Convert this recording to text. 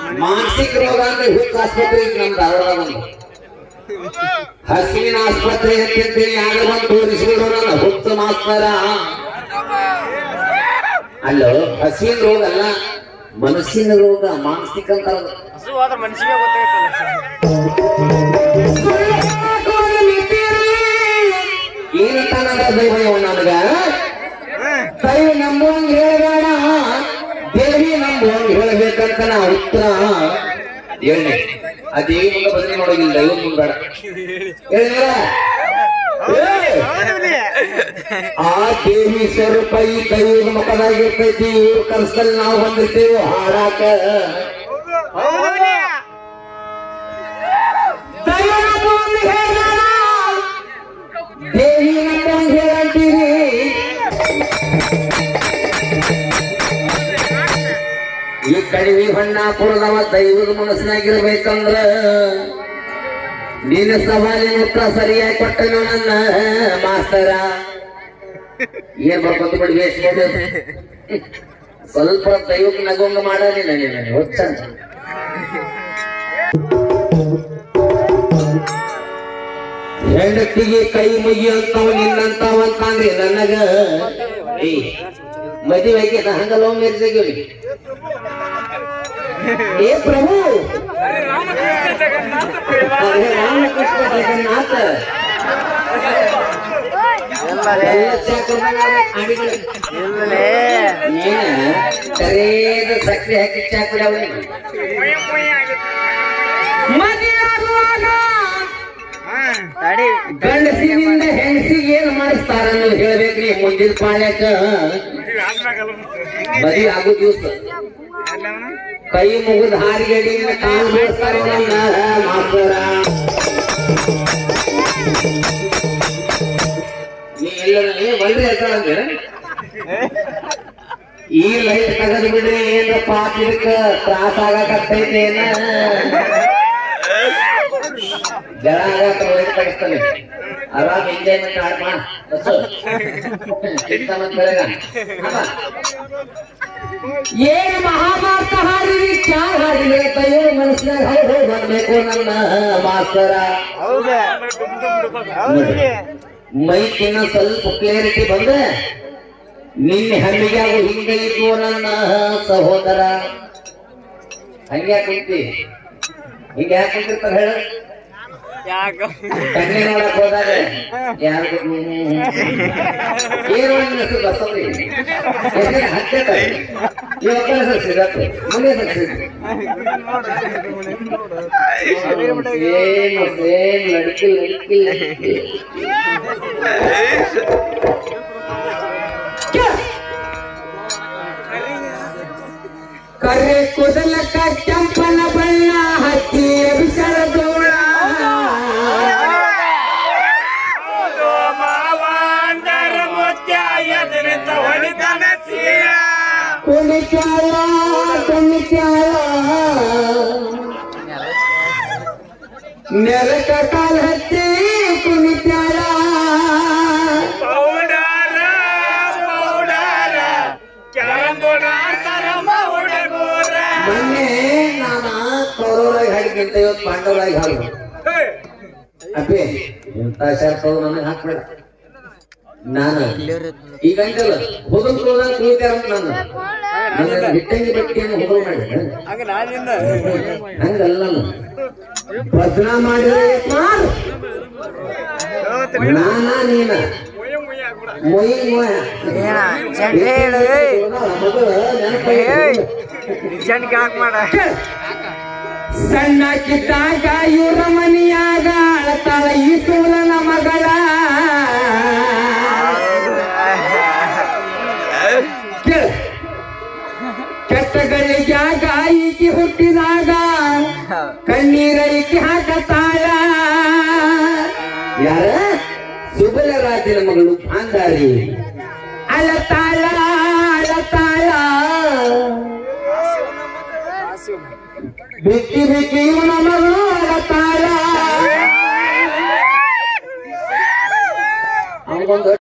ಮಾನಸಿಕ ರೋಗ ಅಂದ್ರೆ ಹುಚ್ಚ ಆಸ್ಪತ್ರೆ ಐತಿ ನಮ್ ಧಾರವಾಡ ಒಂದು ಹಸುವಿನ ಆಸ್ಪತ್ರೆ ಅಂತಿರ್ತೀನಿ ಯಾರು ಬಂದು ತೋರಿಸಿಬಿಡೋಣ ಹುಚ್ಚ ಮಾಸ್ತರ ಅಲ್ಲೋ ಹಸುವಿನ ರೋಗ ಅಲ್ಲ ಮನಸ್ಸಿನ ರೋಗ ಮಾನಸಿಕ ಅಂತ ಅಲ್ಲ. ಹಸು ಆದ್ರೆ ಮನುಷ್ಯಗೆ ಗೊತ್ತಾಗತ್ತಲ್ಲ ಏನಂತ ನನ್ನ ದೈವ ನನಗ ದೈವ ನಂಬುವಂಗ ಹೇಳಬೇಡ ದೇವಿ ನಂಬುವಂಗ ಹೇಳ್ಬೇಕಂತ ನಾ ಉತ್ತರ ಹೇಳಿ ಆ ದೇವಿ ಮುಂದೆ ಬದಲಿ ನೋಡೋಗಿಲ್ಲ ದೈವ ಮುಂದೆ ಬೇಡ ಹೇಳಿದ್ರ ಆ ದೇವಿ ಸ್ವರೂಪ ಈ ದೈವದ ಮಕ್ಕಳಾಗಿರ್ತೈತಿ ಇವ್ರ ಕನಸಲ್ಲಿ ನಾವು ಬಂದಿರ್ತೇವೆ ಹಾಡಾಕ ದೈವ ನಂಬುವಂಗ ಹೇಳಬೇಡ ದೇವಿ ನಂಬುವಂಗ ಹೇಳಂತೀರಿ ಈ ಕಡಿಮೆ ಬಣ್ಣಾಪುರದವ ದೈವದ ಮನಸ್ಸಿನಾಗಿರ್ಬೇಕಂದ್ರ ನಿನ್ನ ಸವಾಲಿನ ಉತ್ತರ ಸರಿಯಾಗಿ ಕೊಟ್ಟನು ನನ್ನ ಮಾಸ್ತರ ಏನ್ ಬರ್ಕೊಂತ ಬಿಡಿ ಎಷ್ಟ್ ಸ್ವಲ್ಪ ದೈವಕ್ಕೆ ನಗೋಂಗ ಮಾಡಲಿ ನನಗೆ ಹುಚ್ಚ ಹೆಂಡತಿಗೆ ಕೈ ಮುಗಿಯಂತವ ನಿನ್ನಂತವ ಅಂತಂದ್ರೆ ನನಗ ಏ ಮದುವೆಗೆ ನಾ ಹಂಗಲ್ಲ ಮೇರ್ಸಿಗೆ ಏ ಪ್ರಭು ಅರೆ ರಾಮಕೃಷ್ಣ ಜಗನ್ನಾಥ ಎಲ್ಲ ಚಾಕುರ್ದಾಗ ಆಡಿಗಳು. ಏನ ಕರೇದ ಸಕ್ಕರೆ ಹಾಕಿ ಚಾ ಕುಡಿಯವ ಮದುವೆಯಾಗುವಾಗ ತಡಿ ಗಂಡಸಿನಿಂದ ಹೆಂಗಸಿಗೆ ಏನ್ ಮಾಡಿಸ್ತಾರ ಅನ್ನೋದು ಹೇಳ್ಬೇಕ್ರಿ ಮುಂದಿನ ಪಾಳ್ಯಕ್ಕ ಮದುವೆ ಆಗೋ ದಿವಸ ಕೈ ಮುಗಿದ ಹಾರಿಗಡಿಯಿಂದ ಕಾಲು ಬೀಳ್ತಾರ ನನ್ನ ಮಾಸ್ತರ ನೀ ಇಲ್ಲ ನೀ ಬಲ್ರಿ ಹೇಳ್ತಾಳಂದ್ರೆ ಈ ಲೈಟ್ ತೆಗೆದು ಬಿಡ್ರಿ ಏನ್ರ ಪಾಪ ಇದಕ್ಕ ತ್ರಾಸ ಆಗಕತ್ತೈತೆ ಏನ ಜನ ಆಗತ್ತ ಲೈಟ್ ತೆಗಿಸ್ತಾನೆ ಆರಾಮ್ ಎಂಜಾಯ್ಮೆಂಟ್ ಆಡ್ ಮಾ ಬಸ್ಸು ಚಿಂತ ಮತ್ ಬೆಳಗ ಅಮ್ಮ. ಏನ್ ಮಹಾಭಾರತ ಹಾಡಿರಿ ಚಾ ಹಾಡಿರಿ ಕೈಯೋ ಮನಸ್ಸಿನಾಗ ಹೌದು ಹೌದು ಬರ್ಬೇಕು ನನ್ನ ಮಾಸ್ತರ ಹೌದಾ ಹೌದ್ರಿ ಮೈಕಿನ ಸ್ವಲ್ಪ ಕ್ಲಿಯರಿಟಿ ಬಂದ್ರೆ ನಿನ್ನೆ ಹಣ್ಣಿಗೆ ಆಗೋ ಹಿಂಗ ಇದ್ವು ನನ್ನ ಸಹೋದರ ಹಂಗೆ ಕುಂತಿ ಹಿಂಗ ಯಾಕೆ ಕುಂತಿರ್ತಾರ ಹೇಳ ಯಾಕ ಕಣ್ಣೆ ನೋಡಕ್ ಹೋದಾಗ ಯಾರು ಏನು ನಿನ್ನ ಹೆಸರು ಬಸವ್ರಿ ಹೆಸರು ಹಚ್ಚಟ ಇವತ್ತ ಹೆಸರು ಸಿಗತ್ತೆ ಮುಂದೆ ಹೆಸರು ಸೇಮ್ ಸೇಮ್ ಲಡ್ಕಿ ಲಡ್ಕಿ ಲಡ್ಕಿ ಕರೆ ಕುದಲಕ ಕೆಂಪನ ಬಣ್ಣ ಹಚ್ಚಿ ಅಭಿಷರ ಧೂಳ ಕುಣಿತಾಳ ಕುಣಿತಾಳ ನೆಲಕ ಕಾಲ ಹಚ್ಚಿ ಕುಣಿತಾಳ ಮೊನ್ನೆ ನಾನ ಕೌರವರಾಗಿ ಹಾಡಿಗಿಂತ ಇವತ್ತು ಪಾಂಡವರಾಗಿ ಹಾಡು ಅಪ್ಪಿ ಇಂಥ ಶರ್ಟ್ ನನಗೆ ಹಾಕ್ಬೇಡ ನಾನು ಈಗ ಅಂಕಲ್ಲ ಹೋಗಲ್ ಹೋದಾಗ ಕುಳಿತಾರ ನಾನು ನನ್ನ ಹಿಟ್ಟಂಗಿ ಬಟ್ಟೆಯನ್ನು ಹೋಗಲ್ ಮಾಡಿ ಹಂಗ ನಾನಿಂದ ಹಂಗಲ್ಲ ನಾನು. ಭಜನ ಮಾಡಿದ್ರೆ ಮಾಡು ನಾನ ನೀನ ಮೊಯ್ ಮೊಯ ಏನ ಚಂಡೆ ಹೇಳು ಏಯ್. ಮೊದಲು ನೆನಪಾಗಿ ನಿಜಾನ್ ಯಾಕೆ ಮಾಡ ಸಣ್ಣ ಕಿಟ್ಟಾಗ ಇವರ ಮನಿಯಾಗ ಅಳತಾಳ ಈ ಸೂಲನ ಮಗಳ ಕೇಳು. ಕೆಟ್ಟಗಳಿಗ್ಯಾಗ ಈಕಿ ಹುಟ್ಟಿದಾಗ ಕಣ್ಣೀರ ಈಕಿ ಹಾಕತಾಳ ಯಾರ ಸುಬಲ ರಾಜನ ಮಗಳು ಭಾಂಗಾರಿ ಅಳತಾಳ ಅಳತಾಳ ಬಿಕ್ಕಿ ಬಿಕ್ಕಿ ಇವನ ಮಗಳು ಅಳತಾಳ ಅವಗೊಂದು